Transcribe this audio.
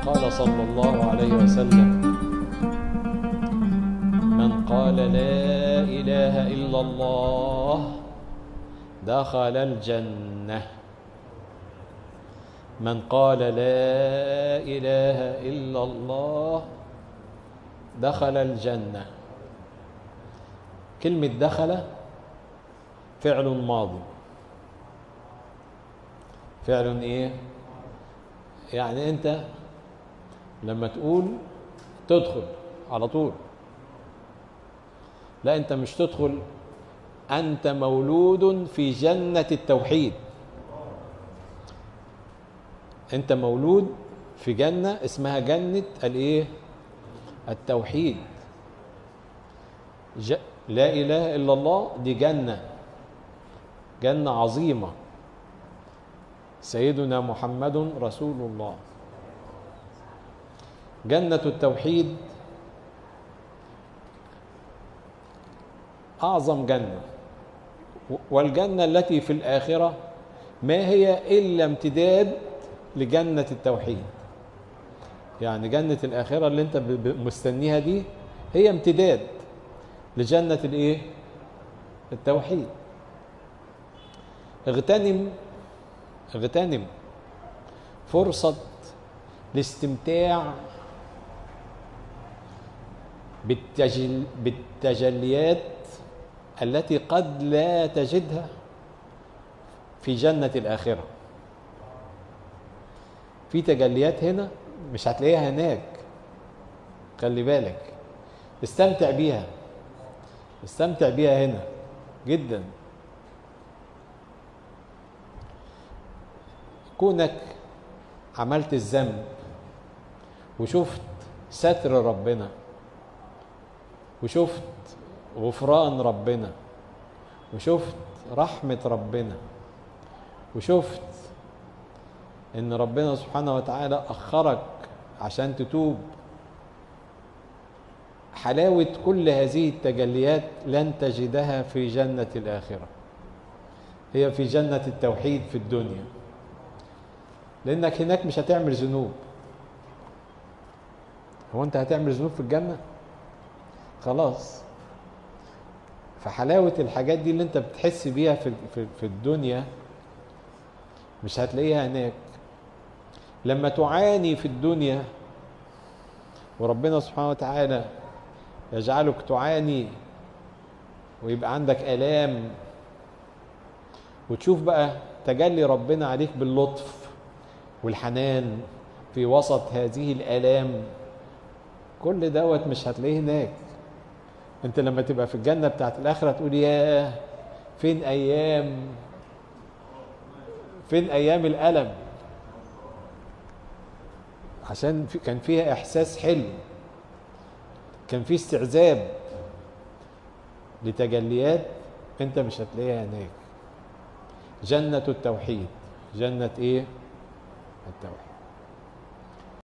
قال صلى الله عليه وسلم من قال لا إله إلا الله دخل الجنة من قال لا إله إلا الله دخل الجنة كلمة دخل فعل ماضي فعل ايه يعني انت لما تقول تدخل على طول لا انت مش تدخل انت مولود في جنة التوحيد انت مولود في جنة اسمها جنة الايه التوحيد ج... لا اله الا الله دي جنة جنة عظيمة سيدنا محمد رسول الله جنة التوحيد أعظم جنة والجنة التي في الآخرة ما هي إلا امتداد لجنة التوحيد يعني جنة الآخرة اللي أنت مستنيها دي هي امتداد لجنة الإيه؟ التوحيد اغتنم اغتنم فرصة الاستمتاع بالتجل بالتجليات التي قد لا تجدها في جنة الآخرة في تجليات هنا مش هتلاقيها هناك خلي بالك استمتع بيها استمتع بيها هنا جدا كونك عملت الذنب وشفت ستر ربنا وشفت غفران ربنا وشفت رحمة ربنا وشفت ان ربنا سبحانه وتعالى اخرك عشان تتوب حلاوة كل هذه التجليات لن تجدها في جنة الآخرة هي في جنة التوحيد في الدنيا لأنك هناك مش هتعمل ذنوب هو أنت هتعمل ذنوب في الجنة؟ خلاص فحلاوة الحاجات دي اللي أنت بتحس بيها في في, في الدنيا مش هتلاقيها هناك لما تعاني في الدنيا وربنا سبحانه وتعالى يجعلك تعاني ويبقى عندك آلام وتشوف بقى تجلي ربنا عليك باللطف والحنان في وسط هذه الآلام كل دوت مش هتلاقيه هناك انت لما تبقى في الجنة بتاعت الآخرة تقول ياه فين أيام فين أيام الألم عشان في كان فيها إحساس حلو كان في استعذاب لتجليات انت مش هتلاقيها هناك جنة التوحيد جنة ايه التوحيد